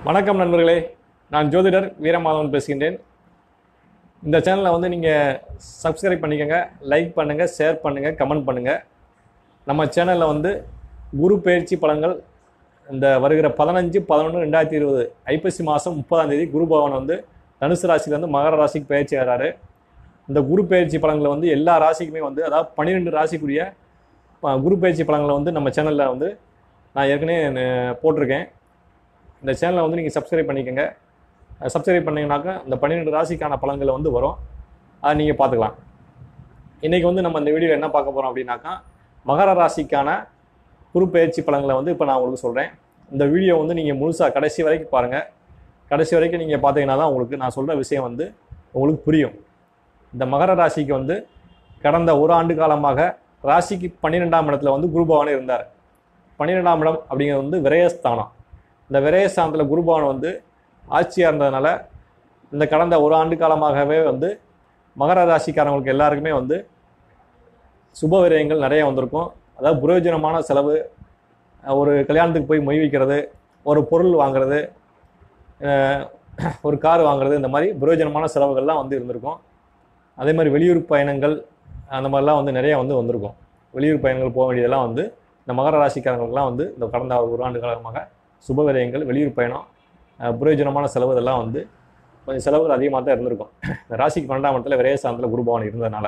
வணக்கம் நண்பர்களே நான் ஜோதிடர் வீரமாதவன் பேசுகின்றேன் இந்த சேனலை வந்து நீங்கள் சப்ஸ்கிரைப் பண்ணிக்கோங்க லைக் பண்ணுங்கள் ஷேர் பண்ணுங்கள் கமெண்ட் பண்ணுங்கள் நம்ம சேனலில் வந்து குரு பயிற்சி பலன்கள் இந்த வருகிற பதினஞ்சு பதினொன்று ரெண்டாயிரத்தி இருபது ஐப்பசி மாதம் முப்பதாம் தேதி குரு பகவான் வந்து தனுசு ராசியிலேருந்து மகர ராசிக்கு பயிற்சி ஆகிறாரு இந்த குரு பயிற்சி பலன்களை வந்து எல்லா ராசிக்குமே வந்து அதாவது பன்னிரெண்டு ராசிக்குரிய அஹ், குரு பயிற்சி பலன்களை வந்து நம்ம சேனலில் வந்து நான் ஏற்கனவே அஹ், போட்டிருக்கேன் இந்த சேனலை வந்து நீங்கள் சப்ஸ்கிரைப் பண்ணிக்கோங்க சப்ஸ்கிரைப் பண்ணீங்கன்னாக்கா இந்த பன்னிரெண்டு ராசிக்கான பலன்களை வந்து வரும் அதை நீங்கள் பார்த்துக்கலாம் இன்றைக்கி வந்து நம்ம இந்த வீடியோவில் என்ன பார்க்க போகிறோம் அப்படின்னாக்கா மகர ராசிக்கான குறுப்பெயர்ச்சி பலன்களை வந்து இப்போ நான் உங்களுக்கு சொல்கிறேன் இந்த வீடியோ வந்து நீங்கள் முழுசாக கடைசி வரைக்கும் பாருங்கள் கடைசி வரைக்கும் நீங்கள் பார்த்தீங்கன்னா தான் உங்களுக்கு நான் சொல்கிற விஷயம் வந்து உங்களுக்கு புரியும் இந்த மகர ராசிக்கு வந்து கடந்த ஒரு ஆண்டு காலமாக ராசிக்கு பன்னிரெண்டாம் இடத்துல வந்து குருபவன் இருந்தார் பன்னிரெண்டாம் இடம் அப்படிங்கிறது வந்து விரயஸ்தானம் இந்த விரயஸ்தானத்தில் குருபவன் வந்து ஆட்சியாக இருந்ததுனால இந்த கடந்த ஒரு ஆண்டு காலமாகவே வந்து மகர ராசிக்காரங்களுக்கு எல்லாருக்குமே வந்து சுப விரயங்கள் நிறைய வந்திருக்கும் அதாவது பிரயோஜனமான செலவு அஹ் ஒரு கல்யாணத்துக்கு போய் மொய் வைக்கிறது ஒரு பொருள் வாங்குறது அஹ் ஒரு கார் வாங்குறது இந்த மாதிரி பிரயோஜனமான செலவுகள்லாம் வந்து இருந்திருக்கும் அதே மாதிரி வெளியூர் பயணங்கள் அந்த மாதிரிலாம் வந்து நிறைய வந்து வந்திருக்கும் வெளியூர் பயணங்கள் போக வேண்டியதெல்லாம் வந்து இந்த மகர ராசிக்காரங்களுக்குலாம் வந்து இந்த கடந்த ஒரு ஆண்டு காலமாக சுப விரயங்கள் வெளியூர் பயணம் அஹ் பிரயோஜனமான செலவு இதெல்லாம் வந்து கொஞ்சம் செலவுகள் அதிகமாக தான் இருந்திருக்கும் இந்த ராசிக்கு பன்னெண்டாம் இடத்துல விரயஸ்தானத்தில் குருபவன் இருந்ததுனால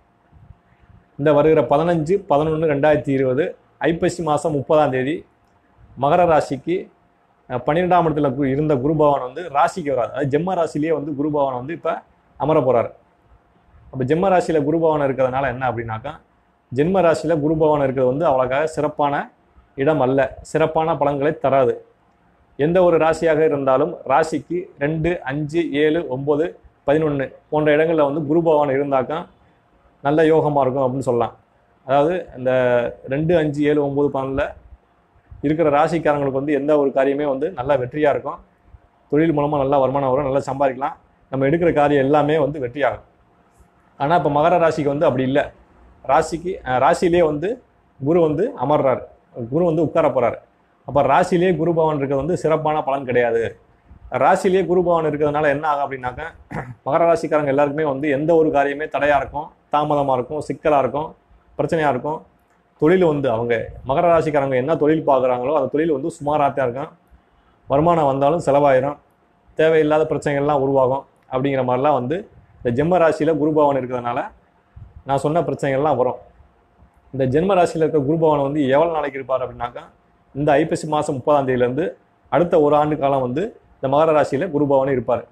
இந்த வருகிற பதினஞ்சு பதினொன்று ரெண்டாயிரத்தி இருபது ஐப்பசி மாதம் முப்பதாம் தேதி மகர ராசிக்கு அஹ், பன்னிரெண்டாம் இடத்துல கு- இருந்த குருபவன் வந்து ராசிக்கு வராது அதாவது ஜெம்ம ராசிலேயே வந்து குருபவன் வந்து இப்போ அமர போகிறார் அப்போ ஜெம்ம ராசியில் குருபவன் இருக்கிறதுனால என்ன அப்படின்னாக்கா ஜென்ம ராசியில் குருபவன் இருக்கிறது வந்து அவ்வளோக்காக சிறப்பான இடம் அல்ல சிறப்பான பலன்களை தராது எந்த ஒரு ராசியாக இருந்தாலும் ராசிக்கு ரெண்டு அஞ்சு ஏழு ஒம்பது பதினொன்று போன்ற இடங்களில் வந்து குருபவன் இருந்தாக்கா நல்ல யோகமாக இருக்கும் அப்படின்னு சொல்லலாம் அதாவது இந்த ரெண்டு அஞ்சு ஏழு ஒம்பது பன்னெண்டில் இருக்கிற ராசிக்காரங்களுக்கு வந்து எந்த ஒரு காரியமே வந்து நல்லா வெற்றியாக இருக்கும் தொழில் மூலமாக நல்லா வருமானம் வரும் நல்லா சம்பாதிக்கலாம் நம்ம எடுக்கிற காரியம் எல்லாமே வந்து வெற்றியாகும் ஆனால் இப்போ மகர ராசிக்கு வந்து அப்படி இல்லை ராசிக்கு அஹ், ராசியிலே வந்து குரு வந்து அமர்றார் குரு வந்து உட்கார போகிறார் அப்போ ராசியிலே குரு பவன் இருக்கிறது வந்து சிறப்பான பலன் கிடையாது ராசியிலே குரு பவன் இருக்கிறதுனால என்ன ஆகும் அப்படின்னாக்கா மகர ராசிக்காரங்க எல்லாருக்குமே வந்து எந்த ஒரு காரியமே தடையாக இருக்கும் தாமதமாக இருக்கும் சிக்கலாக இருக்கும் பிரச்சனையாக இருக்கும் தொழில் வந்து அவங்க மகர ராசிக்காரங்க என்ன தொழில் பார்க்குறாங்களோ அந்த தொழில் வந்து சுமாராக தான் இருக்கும் வருமானம் வந்தாலும் செலவாயிரும் தேவையில்லாத பிரச்சனைகள்லாம் உருவாகும் அப்படிங்கிற மாதிரிலாம் வந்து இந்த ஜென்ம ராசியில் குருபவன் இருக்கிறதுனால நான் சொன்ன பிரச்சனைகள்லாம் வரும் இந்த ஜென்ம ராசியில் இருக்க குருபவன் வந்து எவ்வளோ நாளைக்கு இருப்பார் அப்படின்னாக்கா இந்த ஐப்பசி மாதம் முப்பதாம் தேதியிலேருந்து அடுத்த ஒரு ஆண்டு காலம் வந்து இந்த மகர ராசியில் குருபவன் இருப்பார்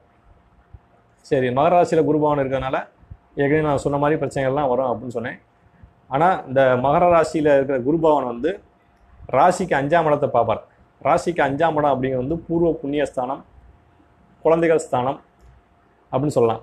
சரி மகர ராசியில் குருபவன் இருக்கிறதுனால ஏற்கனவே நான் சொன்ன மாதிரி பிரச்சனைகள்லாம் வரும் அப்படின்னு சொன்னேன் ஆனால் இந்த மகர ராசியில் இருக்கிற குருபவன் வந்து ராசிக்கு அஞ்சாம் இடத்தை பார்ப்பார் ராசிக்கு அஞ்சாம் இடம் அப்படிங்கிறது வந்து பூர்வ புண்ணிய ஸ்தானம் குழந்தைகள் ஸ்தானம் அப்படின்னு சொல்லலாம்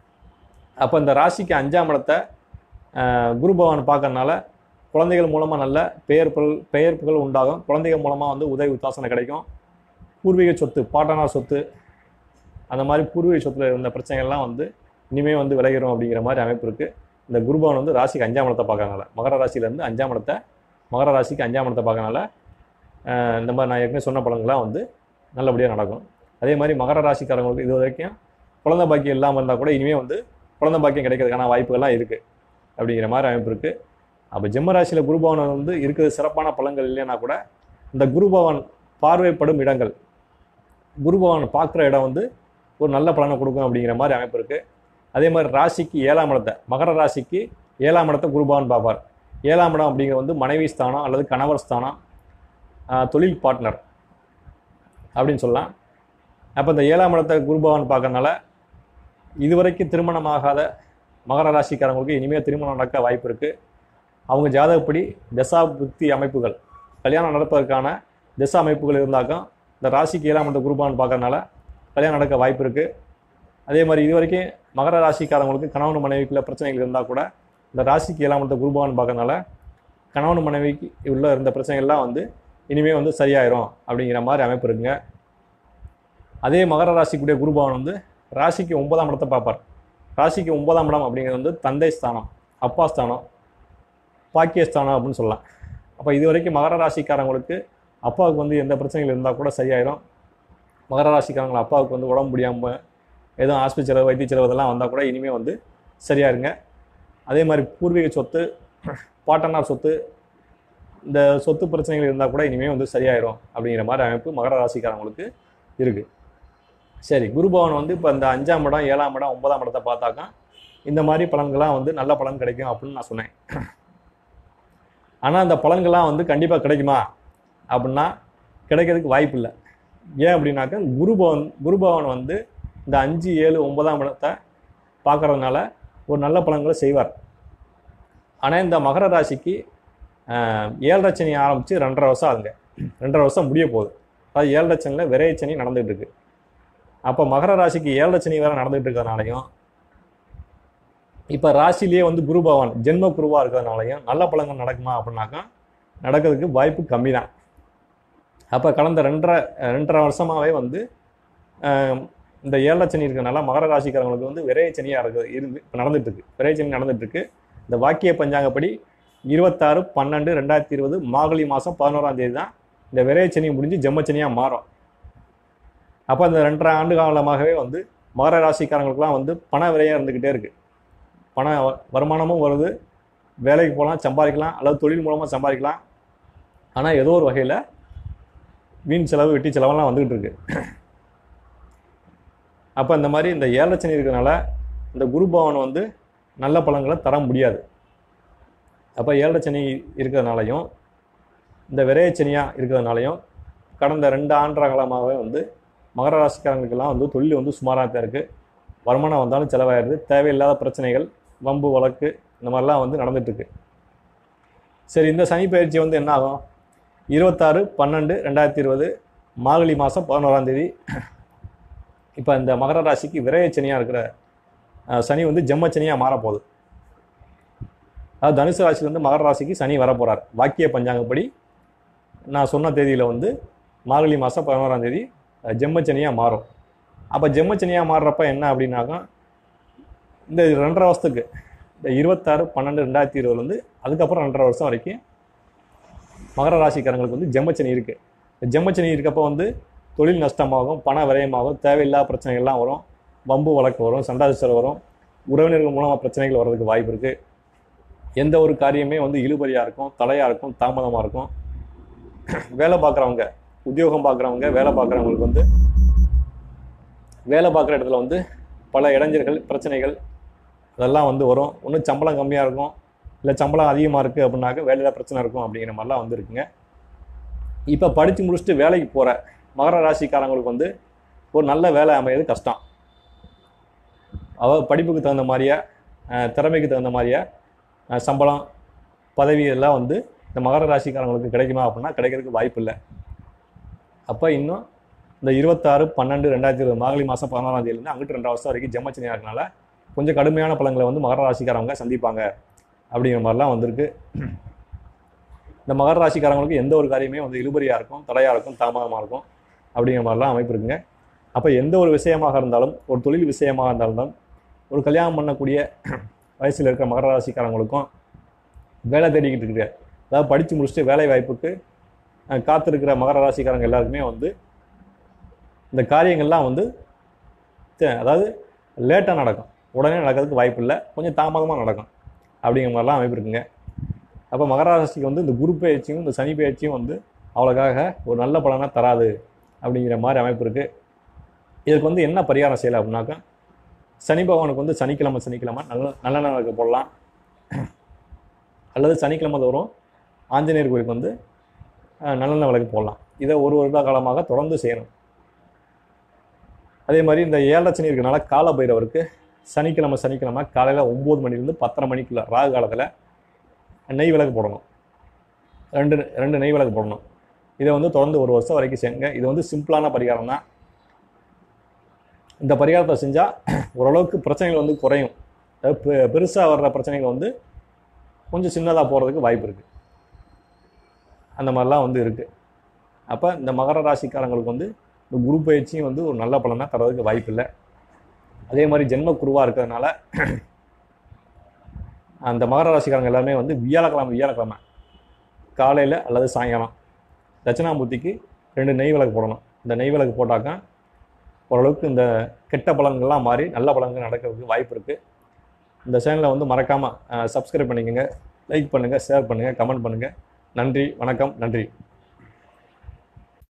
அப்போ இந்த ராசிக்கு அஞ்சாம் இடத்தை ஆஹ், குரு பகவான் பார்க்கறனால குழந்தைகள் மூலமாக நல்ல பெயர் புகழ் பெயர் புகழ் உண்டாகும் குழந்தைகள் மூலமாக வந்து உதவி உத்தாசனை கிடைக்கும் பூர்வீக சொத்து பாட்டனார் சொத்து அந்த மாதிரி பூர்வீக சொத்துல இருந்த பிரச்சனைகள்லாம் வந்து இனிமேல் வந்து விளைகிறோம் அப்படிங்கிற மாதிரி அமைப்பு இருக்குது இந்த குருபவன் வந்து ராசிக்கு அஞ்சாம் இடத்தை பார்க்கறனால மகர ராசியிலேருந்து அஞ்சாம் இடத்தை மகர ராசிக்கு அஞ்சாம் இடத்தை பார்க்கறனால ஆஹ், இந்த மாதிரி நான் ஏற்கனவே சொன்ன பலன்கள்லாம் வந்து நல்லபடியாக நடக்கும் அதே மாதிரி மகர ராசிக்காரங்களுக்கு இது வரைக்கும் குழந்தை பாக்கியம் இல்லாமல் இருந்தால் கூட இனிமேல் வந்து குழந்தை பாக்கியம் கிடைக்கிறதுக்கான வாய்ப்புகள்லாம் இருக்குது அப்படிங்கிற மாதிரி அமைப்பு இருக்குது அப்போ ஜெம்ம ராசியில் குருபவன் வந்து இருக்கிறது சிறப்பான பலன்கள் இல்லைன்னா கூட இந்த குருபவன் பார்வைப்படும் இடங்கள் குருபவன் பார்க்குற இடம் வந்து ஒரு நல்ல பலனை கொடுக்கும் அப்படிங்கிற மாதிரி அமைப்பு இருக்குது அதே மாதிரி ராசிக்கு ஏழாம் இடத்தை மகர ராசிக்கு ஏழாம் இடத்தை குருபவன் பார்ப்பார் ஏழாம் இடம் அப்படிங்கிறது வந்து மனைவி ஸ்தானம் அல்லது கணவர் ஸ்தானம் ஆஹ், தொழில் பார்ட்னர் அப்படின்னு சொல்லலாம் அப்போ இந்த ஏழாம் இடத்தை குருபவன் பார்க்கறனால இதுவரைக்கும் திருமணமாகாத மகர ராசிக்காரங்களுக்கு இனிமேல் திருமணம் நடக்க வாய்ப்பு இருக்குது அவங்க ஜாதகப்படி தசா புத்தி அமைப்புகள் கல்யாணம் நடப்பதற்கான திசா அமைப்புகள் இருந்தாக்கா இந்த ராசிக்கு ஏழாம் இடத்தை குருபவன் பார்க்கறனால கல்யாணம் நடக்க வாய்ப்பு இருக்குது அதே மாதிரி இது வரைக்கும் மகர ராசிக்காரங்களுக்கு கணவன் மனைவிக்குள்ள பிரச்சனைகள் இருந்தால் கூட இந்த ராசிக்கு ஏழாம் இடத்தை குருபவன் பார்க்கறனால கணவன் மனைவிக்கு உள்ள இருந்த பிரச்சனைகள்லாம் வந்து இனிமேல் வந்து சரியாயிரும் அப்படிங்கிற மாதிரி அமைப்பு இருக்குங்க அதே மகர ராசிக்குடைய குருபவன் வந்து ராசிக்கு ஒன்பதாம் இடத்தை பார்ப்பார் ராசிக்கு ஒன்பதாம் இடம் அப்படிங்கிறது வந்து தந்தை ஸ்தானம் அப்பா ஸ்தானம் பாக்கியஸ்தானம் அப்படின்னு சொல்லலாம் அப்போ இது வரைக்கும் மகர ராசிக்காரங்களுக்கு அப்பாவுக்கு வந்து எந்த பிரச்சனைகள் இருந்தால் கூட சரியாயிரும் மகர ராசிக்காரங்கள அப்பாவுக்கு வந்து உடம்பு முடியாமல் எதுவும் ஆஸ்பத்திரி செலவு வைத்திய செலவு இதெல்லாம் வந்தால் கூட இனிமேல் வந்து சரியா இருங்க அதே மாதிரி பூர்வீக சொத்து பாட்டனார் சொத்து இந்த சொத்து பிரச்சனைகள் இருந்தால் கூட இனிமேல் வந்து சரியாயிரும் அப்படிங்கிற மாதிரி அமைப்பு மகர ராசிக்காரங்களுக்கு இருக்குது சரி குரு பவன் வந்து இப்போ இந்த அஞ்சாம் இடம் ஏழாம் இடம் ஒன்பதாம் இடத்தை பார்த்தாக்கா இந்த மாதிரி பலன்கள்லாம் வந்து நல்ல பலன் கிடைக்கும் அப்படின்னு நான் சொன்னேன் ஆனால் அந்த பலன்கள்லாம் வந்து கண்டிப்பாக கிடைக்குமா அப்படின்னா கிடைக்கிறதுக்கு வாய்ப்பு இல்லை ஏன் அப்படின்னாக்கா குரு பவன் குரு பவன் வந்து இந்த அஞ்சு ஏழு ஒன்பதாம் இடத்தை பார்க்கறதுனால ஒரு நல்ல பலன்களை செய்வார் ஆனால் இந்த மகர ராசிக்கு ஆஹ், ஏழரை சனி ஆரம்பித்து ரெண்டரை வருஷம் ஆகுங்க ரெண்டரை வருஷம் முடிய போகுது அதாவது ஏழரை சனியில் விரைய சனி நடந்துகிட்டு இருக்கு அப்போ மகர ராசிக்கு ஏழரை சனி வேற நடந்துகிட்டு இருக்கிறதுனாலையும் இப்போ ராசிலேயே வந்து குரு பகவான் ஜென்ம குருவாக இருக்கிறதுனாலையும் நல்ல பலன்கள் நடக்குமா அப்படின்னாக்கா நடக்கிறதுக்கு வாய்ப்பு கம்மி தான் அப்போ கடந்த ரெண்டரை ரெண்டரை வருஷமாகவே வந்து ஆஹ், இந்த ஏழரை சனி இருக்கிறனால மகர ராசிக்காரங்களுக்கு வந்து விரைய சனியாக இருக்குது இருந்து இப்போ நடந்துட்டு இருக்கு விரைய சனி நடந்துட்டு இருக்கு இந்த வாக்கிய பஞ்சாங்கப்படி இருபத்தாறு பன்னெண்டு ரெண்டாயிரத்தி இருபது மார்கழி மாதம் பதினோராம் தேதி தான் இந்த விரைய சனி முடிஞ்சு ஜெம்மச்சனியாக மாறும் அப்போ அந்த ரெண்டரை ஆண்டு காலமாகவே வந்து மகர ராசிக்காரங்களுக்குலாம் வந்து பண விரயம் இருந்துக்கிட்டே இருக்கு பண வ- வருமானமும் வருது வேலைக்கு போகலாம் சம்பாதிக்கலாம் அல்லது தொழில் மூலமாக சம்பாதிக்கலாம் ஆனால் ஏதோ ஒரு வகையில் வீண் செலவு வெட்டி செலவெல்லாம் வந்துக்கிட்டு இருக்கு அப்போ இந்த மாதிரி இந்த ஏழச்சனி இருக்கிறனால இந்த குரு பவன் வந்து நல்ல பலன்களை தர முடியாது அப்போ ஏழச்சனி இருக்கிறதுனாலையும் இந்த விரையச்சனியாக இருக்கிறதுனாலையும் கடந்த ரெண்டு ஆண்டு காலமாகவே வந்து மகர ராசிக்காரங்களுக்கெல்லாம் வந்து தொழில் வந்து சுமாராக தான் இருக்குது வருமானம் வந்தாலும் செலவாயிடுது தேவையில்லாத பிரச்சனைகள் வம்பு வழக்கு இந்த மாதிரிலாம் வந்து நடந்துட்டு இருக்கு சரி இந்த சனி பயிற்சி வந்து என்ன ஆகும் இருபத்தாறு பன்னெண்டு ரெண்டாயிரத்தி இருபது மார்கழி மாதம் பதினோராம் தேதி இப்போ இந்த மகர ராசிக்கு விரைய சனியாக இருக்கிற அஹ், சனி வந்து ஜெம்ம சனியாக மாறப்போகுது அதாவது தனுசு ராசியிலேருந்து மகர ராசிக்கு சனி வரப்போகிறார் வாக்கிய பஞ்சாங்கப்படி நான் சொன்ன தேதியில் வந்து மார்கழி மாதம் பதினோராம் தேதி அஹ், ஜெம்ம சனியாக மாறும் அப்போ ஜெம்ம சனியாக மாறுறப்ப என்ன அப்படின்னாக்கா இந்த ரெண்டரை வருஷத்துக்கு இந்த இருபத்தாறு பன்னெண்டு ரெண்டாயிரத்தி இருபதுலேருந்து அதுக்கப்புறம் ரெண்டரை வருஷம் வரைக்கும் மகர ராசிக்காரங்களுக்கு வந்து ஜெம்மச்சனி இருக்குது இந்த ஜெம்மச்சனி இருக்கப்போ வந்து தொழில் நஷ்டமாகும் பண விரயமாகும் தேவையில்லாத பிரச்சனைகள்லாம் வரும் வம்பு வழக்கு வரும் சண்டாதிச்சல் வரும் உறவினர்கள் மூலமாக பிரச்சனைகள் வர்றதுக்கு வாய்ப்பு இருக்குது எந்த ஒரு காரியமே வந்து இழுபறியாக இருக்கும் தலையாக இருக்கும் தாமதமாக இருக்கும் வேலை பார்க்குறவங்க உத்தியோகம் பார்க்குறவங்க வேலை பார்க்குறவங்களுக்கு வந்து வேலை பார்க்குற இடத்துல வந்து பல இடைஞ்சல்கள் பிரச்சனைகள் அதெல்லாம் வந்து வரும் ஒன்றும் சம்பளம் கம்மியாக இருக்கும் இல்லை சம்பளம் அதிகமாக இருக்குது அப்படின்னாக்க வேலையில் பிரச்சனை இருக்கும் அப்படிங்கிற மாதிரிலாம் வந்து இருக்குங்க இப்போ படித்து முடிச்சுட்டு வேலைக்கு போகிற மகர ராசிக்காரங்களுக்கு வந்து ஒரு நல்ல வேலை அமையிறது கஷ்டம் அவ படிப்புக்கு தகுந்த மாதிரியா அஹ், திறமைக்கு தகுந்த மாதிரியா அஹ், சம்பளம் பதவி எல்லாம் வந்து இந்த மகர ராசிக்காரங்களுக்கு கிடைக்குமா அப்படின்னா கிடைக்கிறதுக்கு வாய்ப்பு இல்லை அப்போ இன்னும் இந்த இருபத்தாறு பன்னெண்டு ரெண்டாயிரத்தி இருபது மார்கழி மாதம் பதினாறாம் தேதியிலேருந்து அங்கிட்டு ரெண்டு வருஷம் வரைக்கும் ஜெம்மச்சனியாக இருக்கனால கொஞ்சம் கடுமையான பலன்களை வந்து மகர ராசிக்காரவங்க சந்திப்பாங்க அப்படிங்கிற மாதிரிலாம் வந்திருக்கு இந்த மகர ராசிக்காரங்களுக்கு எந்த ஒரு காரியமே வந்து இழுபறியாக இருக்கும் தடையாக இருக்கும் தாமதமாக இருக்கும் அப்படிங்கிற மாதிரிலாம் அமைப்பு இருக்குங்க அப்போ எந்த ஒரு விஷயமாக இருந்தாலும் ஒரு தொழில் விஷயமாக இருந்தாலும் ஒரு கல்யாணம் பண்ணக்கூடிய வயசில் இருக்கிற மகர ராசிக்காரங்களுக்கும் வேலை தேடிக்கிட்டு இருக்கிற அதாவது படித்து முடிச்சுட்டு வேலை வாய்ப்புக்கு அஹ், காத்திருக்கிற மகர ராசிக்காரங்க எல்லாருக்குமே வந்து இந்த காரியங்கள்லாம் வந்து தே- அதாவது லேட்டாக நடக்கும் உடனே நடக்கிறதுக்கு வாய்ப்பு இல்லை கொஞ்சம் தாமதமாக நடக்கும் அப்படிங்கிற மாதிரிலாம் அமைப்பு இருக்குங்க அப்போ மகர ராசிக்கு வந்து இந்த குரு பயிற்சியும் இந்த சனி பயிற்சியும் வந்து அவ்வளோக்காக ஒரு நல்ல பலனாக தராது அப்படிங்கிற மாதிரி அமைப்பு இருக்குது இதுக்கு வந்து என்ன பரிகாரம் செய்யலாம் அப்படின்னாக்கா சனி பகவானுக்கு வந்து சனிக்கிழமை சனிக்கிழமை நல்ல நல்லெண்ணெய் விளக்கு போடலாம் அல்லது சனிக்கிழமை தோறும் ஆஞ்சநேயர் கோயிலுக்கு வந்து அஹ், நல்லெண்ணெய் விளக்கு போடலாம் இதை ஒரு வருட காலமாக தொடர்ந்து செய்யணும் அதே மாதிரி இந்த ஏழரை சனி இருக்கனால கால பைரவருக்கு சனிக்கிழமை சனிக்கிழமை காலையில் ஒம்பது மணிலேருந்து பத்தரை மணிக்குள்ள ராகு காலத்தில் நெய் விளக்கு போடணும் ரெண்டு ரெண்டு நெய் விளக்கு போடணும் இதை வந்து தொடர்ந்து ஒரு வருஷம் வரைக்கும் செய்யுங்க இது வந்து சிம்பிளான பரிகாரம் தான் இந்த பரிகாரத்தை செஞ்சால் ஓரளவுக்கு பிரச்சனைகள் வந்து குறையும் அதாவது பெ- பெருசா வர்ற பிரச்சனைகள் வந்து கொஞ்சம் சின்னதாக போகிறதுக்கு வாய்ப்பு இருக்குது அந்த மாதிரிலாம் வந்து இருக்குது அப்போ இந்த மகர ராசிக்காரங்களுக்கு வந்து இந்த குரு பயிற்சியும் வந்து ஒரு நல்ல பலனாக தரதுக்கு வாய்ப்பு இல்லை அதே மாதிரி ஜென்ம குருவாக இருக்கிறதுனால அந்த மகர ராசிக்காரங்க எல்லாருமே வந்து வியாழக்கிழமை வியாழக்கிழமை காலையில் அல்லது சாயங்காலம் தட்சிணாமூர்த்திக்கு ரெண்டு நெய் விளக்கு போடணும் இந்த நெய் விளக்கு போட்டாக்கா ஓரளவுக்கு இந்த கெட்ட பலன்கள்லாம் மாறி நல்ல பலன்கள் நடக்கிறதுக்கு வாய்ப்பு இருக்குது இந்த சேனலை வந்து மறக்காமல் சப்ஸ்கிரைப் பண்ணிக்கோங்க லைக் பண்ணுங்கள் ஷேர் பண்ணுங்கள் கமெண்ட் பண்ணுங்கள் நன்றி வணக்கம் நன்றி